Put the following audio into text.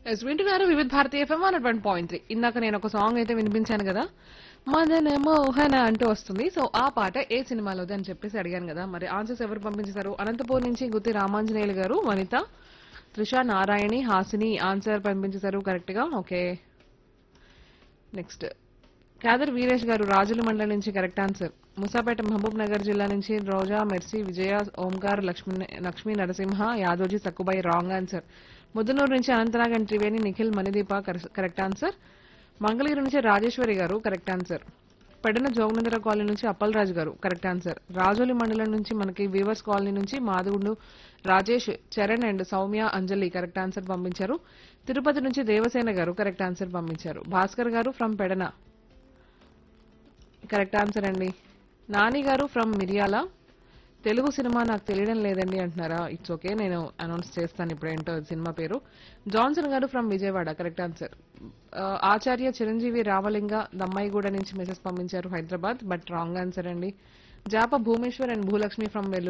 yes వింటున్నారు Vividh Bharati FM one one point three ఇందాక నేను ఒక సాంగ్ అయితే వినిపించాను కదా మదన మోహన అంటూ వస్తుంది సో ఆ పాట ఏ సినిమాలోది అని చెప్పేసి అడిగాను కదా మరి ఆన్సర్స్ ఎవరు పంపించారు అనంతపూర్ నుంచి గుత్తి రామాంజనేయులు గారు వనిత త్రిష నారాయణి హాసిని ఆన్సర్ పంపించేశారు కరెక్ట్ గా ఓకే నెక్స్ట్ కాదర్ వీరేష్ గారు రాజుల మండలం నుంచి correct answer Musapeta Mahabubnagar జిల్లా నుంచి Roja Mercy Vijaya Omkar Lakshmi Lakshmi Narasimha Yadoji Sakkubai wrong answer Muddanur నుంచి అనంతనాగ్ అండ్ త్రివేణి నిఖిల్ మణిదీప కర- కరెక్ట్ ఆన్సర్ మంగళగిరి నుంచి రాజేశ్వరి గారు కరెక్ట్ ఆన్సర్ పెడన జోగనందర కాలనీ నుంచి అప్పలరాజు గారు కరెక్ట్ ఆన్సర్ రాజోలి మండలం నుంచి మనకి వీవర్స్ కాలనీ నుంచి Madhavudu Rajesh Charan and Soumya Anjali correct answer పంపించారు తిరుపతి నుంచి దేవసేన గారు కరెక్ట్ ఆన్సర్ పంపించారు భాస్కర్ గారు ఫ్రమ్ పెడన కరెక్ట్ ఆన్సర్ అండి నాని గారు ఫ్రమ్ మిరియాల తెలుగు సినిమా నాకు తెలియడం లేదండి అంటున్నారా ఇట్స్ ఓకే నేను అనౌన్స్ చేస్తాను ఇప్పుడు ఏంటో సినిమా పేరు జాన్సన్ గారు from Vijayawada correct answer Acharya Chiranjeevi Ramalinga Dammaiguda నుంచి మెసేజ్ పంపించారు హైదరాబాద్ బట్ రాంగ్ ఆన్సర్ అండి జాప Bhumeshwar and Bhulakshmi from well